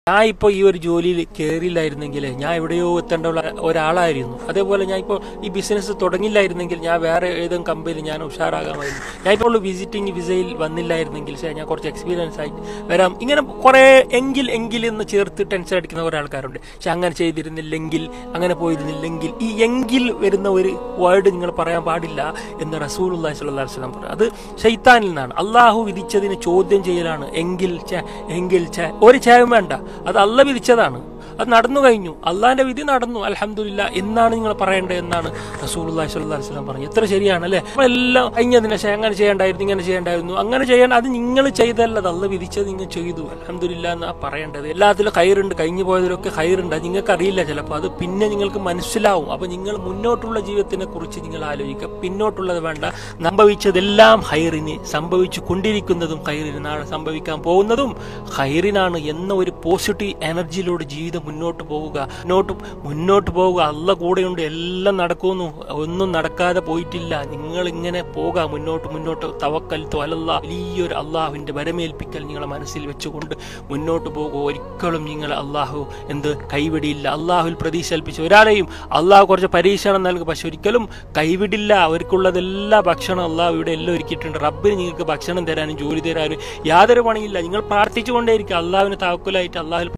ഞാൻ ഇപ്പോൾ ഈ ഒരു ജോലിയിൽ കയറിയില്ലായിരുന്നെങ്കിൽ ഞാൻ എവിടെയോ എത്തേണ്ട ഉള്ള ഒരാളായിരുന്നു അതേപോലെ ഞാൻ ഇപ്പോൾ ഈ ബിസിനസ് തുടങ്ങില്ലായിരുന്നെങ്കിൽ ഞാൻ വേറെ ഏതെങ്കിലും കമ്പനിയിൽ ഞാൻ ഉഷാറാകാമായിരുന്നു ഞാൻ ഇപ്പോൾ വിസിറ്റിംഗ് വിസയിൽ വന്നില്ലായിരുന്നെങ്കിൽ ശരി, ഞാൻ കുറച്ച് എക്സ്പീരിയൻസ് ആയിട്ട് വരാം ഇങ്ങനെ കുറേ എങ്കിൽ എങ്കിൽ എന്ന് ചേർത്ത് ടെൻഷൻ അടിക്കുന്ന കുറേ ആൾക്കാരുണ്ട് പക്ഷെ അങ്ങനെ ചെയ്തിരുന്നില്ലെങ്കിൽ അങ്ങനെ പോയിരുന്നില്ലെങ്കിൽ ഈ എങ്കിൽ വരുന്ന ഒരു വേർഡ് നിങ്ങൾ പറയാൻ പാടില്ല എന്ന് റസൂൽ അള്ളാഹി സ്വല്ലല്ലാഹു അലൈഹി വസല്ലം പറഞ്ഞു അത് ഷെയ്ത്താനിൽ നിന്നാണ് അള്ളാഹു വിധിച്ചതിനെ ചോദ്യം ചെയ്യലാണ് എങ്കിൽ ഛെ, എങ്കിൽ ഛെ. ഒരു ഛായം വേണ്ട അത് അല്ല വിധിച്ചതാണ് അത് നടന്നു കഴിഞ്ഞു അള്ളാഹിന്റെ വിധി നടന്നു അലഹമില്ല എന്നാണ് നിങ്ങൾ പറയേണ്ടത് എന്നാണ് റസൂൽ അള്ളാഹി സ്വല്ലല്ലാഹു അലൈഹി വസല്ലം പറഞ്ഞത് എത്ര ശരിയാണ് അല്ലേ അപ്പൊ എല്ലാം കഴിഞ്ഞതിന് ശേഷം അങ്ങനെ ചെയ്യേണ്ടായിരുന്നു ഇങ്ങനെ ചെയ്യേണ്ടായിരുന്നു അങ്ങനെ ചെയ്യേണ്ട അത് നിങ്ങൾ ചെയ്തല്ല അത് അല്ല വിധിച്ചത് നിങ്ങൾ ചെയ്തു അലഹമില്ല എന്നാ പറയേണ്ടത് എല്ലാത്തിലും ഹൈറുണ്ട് കഴിഞ്ഞു പോയതിലൊക്കെ ഹൈറുണ്ട് അത് നിങ്ങൾക്ക് അറിയില്ല ചിലപ്പോൾ അത് പിന്നെ നിങ്ങൾക്ക് മനസ്സിലാവും അപ്പൊ നിങ്ങൾ മുന്നോട്ടുള്ള ജീവിതത്തിനെ കുറിച്ച് നിങ്ങൾ ആലോചിക്കുക പിന്നോട്ടുള്ളത് വേണ്ട സംഭവിച്ചതെല്ലാം ഹൈറിന് സംഭവിച്ചു കൊണ്ടിരിക്കുന്നതും ഹൈറിന് നാളെ സംഭവിക്കാൻ പോകുന്നതും ഹൈറിനാണ് എന്ന ഒരു പോസിറ്റീവ് എനർജിയിലൂടെ ജീവിതം മുന്നോട്ട് പോവുക മുന്നോട്ട് മുന്നോട്ട് പോവുക അല്ല കൂടെയുണ്ട് എല്ലാം നടക്കുന്നു ഒന്നും നടക്കാതെ പോയിട്ടില്ല നിങ്ങൾ ഇങ്ങനെ പോവുക മുന്നോട്ട് മുന്നോട്ട് തവക്കൽ ത്വലല്ല വലിയൊരു അള്ളാഹുവിന്റെ വരമേൽപ്പിക്കൽ നിങ്ങളെ മനസ്സിൽ വെച്ചുകൊണ്ട് മുന്നോട്ട് പോകുക ഒരിക്കലും നിങ്ങൾ അള്ളാഹു എന്ത് കൈവിടിയില്ല അള്ളാഹുവിൽ പ്രതീക്ഷ കൽപ്പിച്ചു ഒരാളെയും അള്ളാഹു കുറച്ച് പരീക്ഷണം നൽകും പക്ഷെ ഒരിക്കലും കൈവിടില്ല അവർക്കുള്ളതെല്ലാ ഭക്ഷണം അള്ളാഹു ഇവിടെ എല്ലാം ഒരുക്കിയിട്ടുണ്ട് റബ്ബിന് നിങ്ങൾക്ക് ഭക്ഷണം തരാനും ജോലി തരാനും യാതൊരു പണിയില്ല നിങ്ങൾ പ്രാർത്ഥിച്ചുകൊണ്ടേയിരിക്കും അള്ളാഹുവിന് താക്കുലായിട്ട് അള്ളാഹുൽ